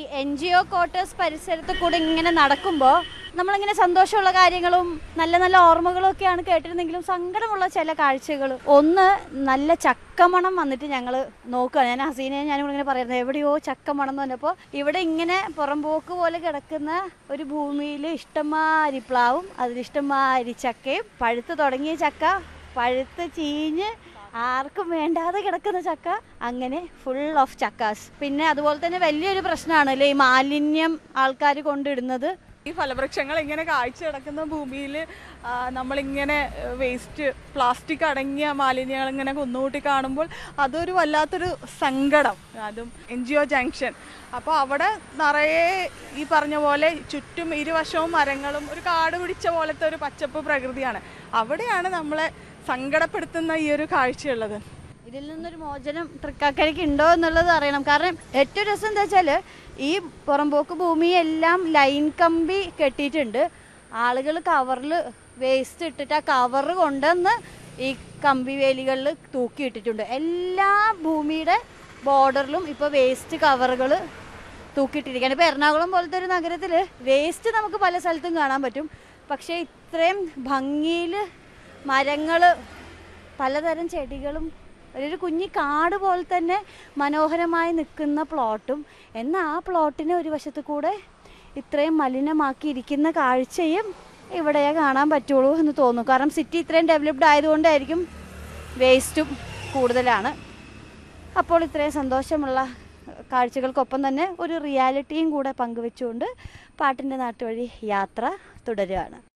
N G O quarters പരിസരത്ത് കൂടെ ഇങ്ങനെ നടക്കുമ്പോൾ നമ്മളിങ്ങനെ സന്തോഷമുള്ള കാര്യങ്ങളും നല്ല നല്ല ഓർമ്മകളും ഒക്കെയാണ് കേട്ടിരുന്നെങ്കിലും സങ്കടമുള്ള ചില കാഴ്ചകൾ ഒന്ന് നല്ല ചക്കമണം വന്നിട്ട് ഞങ്ങൾ നോക്കുക ഞാൻ ഹസീനെ ഞാനും ഇങ്ങനെ പറയുന്നത് എവിടെയോ ചക്കമണം എന്ന് പറഞ്ഞപ്പോൾ ഇവിടെ ഇങ്ങനെ പുറംപോക്ക് പോലെ കിടക്കുന്ന ഒരു ഭൂമിയിൽ ഇഷ്ടംമാതിരി പ്ലാവും അതിലിഷ്ടംമാതിരി ചക്കയും പഴുത്ത് തുടങ്ങിയ ചക്ക പഴുത്ത് ചീഞ്ഞ് ആർക്കും വേണ്ടാതെ കിടക്കുന്ന ചക്ക അങ്ങനെ ഫുൾ ഓഫ് ചക്കാസ് പിന്നെ അതുപോലെ തന്നെ വലിയൊരു പ്രശ്നമാണ് അല്ലേ ഈ മാലിന്യം ആൾക്കാർ കൊണ്ടിടുന്നത് ഈ ഫലവൃക്ഷങ്ങൾ ഇങ്ങനെ കാഴ്ച കിടക്കുന്ന ഭൂമിയിൽ നമ്മളിങ്ങനെ വേസ്റ്റ് പ്ലാസ്റ്റിക് അടങ്ങിയ മാലിന്യങ്ങൾ ഇങ്ങനെ കുന്നുകൂട്ടി കാണുമ്പോൾ അതൊരു വല്ലാത്തൊരു സങ്കടം അതും എൻ ജി ഒ ജംഗ്ഷൻ അപ്പോൾ അവിടെ നിറയെ ഈ പറഞ്ഞ പോലെ ചുറ്റും ഇരുവശവും മരങ്ങളും ഒരു കാട് പിടിച്ച പോലത്തെ ഒരു പച്ചപ്പ് പ്രകൃതിയാണ് അവിടെയാണ് നമ്മളെ സങ്കടപ്പെടുത്തുന്ന ഈ ഒരു കാഴ്ചയുള്ളത് ഇതിൽ നിന്നൊരു മോചനം തൃക്കാക്കരയ്ക്ക് ഉണ്ടോ എന്നുള്ളത് അറിയണം കാരണം ഏറ്റവും രസം എന്താ വെച്ചാൽ ഈ പുറമ്പോക്ക് ഭൂമിയെല്ലാം ലൈൻ കമ്പി കെട്ടിയിട്ടുണ്ട് ആളുകൾ കവറിൽ വേസ്റ്റ് ഇട്ടിട്ട് ആ കവർ കൊണ്ടുവന്ന് ഈ കമ്പി വേലികളിൽ തൂക്കിയിട്ടിട്ടുണ്ട് എല്ലാ ഭൂമിയുടെ ബോർഡറിലും ഇപ്പോൾ വേസ്റ്റ് കവറുകൾ തൂക്കിയിട്ടിരിക്കുകയാണ് ഇപ്പോൾ എറണാകുളം പോലത്തെ ഒരു നഗരത്തിൽ വേസ്റ്റ് നമുക്ക് പല സ്ഥലത്തും കാണാൻ പറ്റും പക്ഷേ ഇത്രയും ഭംഗിയിൽ മരങ്ങൾ പലതരം ചെടികളും ഒരു കുഞ്ഞി കാട് പോലെ തന്നെ മനോഹരമായി നിൽക്കുന്ന പ്ലോട്ടും എന്നാൽ ആ പ്ലോട്ടിനെ ഒരു വശത്ത് കൂടെ ഇത്രയും മലിനമാക്കിയിരിക്കുന്ന കാഴ്ചയും ഇവിടെ കാണാൻ പറ്റുള്ളൂ എന്ന് തോന്നുന്നു കാരണം സിറ്റി ഇത്രയും ഡെവലപ്ഡ് ആയതുകൊണ്ടായിരിക്കും വേസ്റ്റും കൂടുതലാണ് അപ്പോൾ ഇത്രയും സന്തോഷമുള്ള കാഴ്ചകൾക്കൊപ്പം തന്നെ ഒരു റിയാലിറ്റിയും കൂടെ പങ്കുവെച്ചുകൊണ്ട് പാട്ടിൻ്റെ നാട്ടുവഴി യാത്ര തുടരുകയാണ്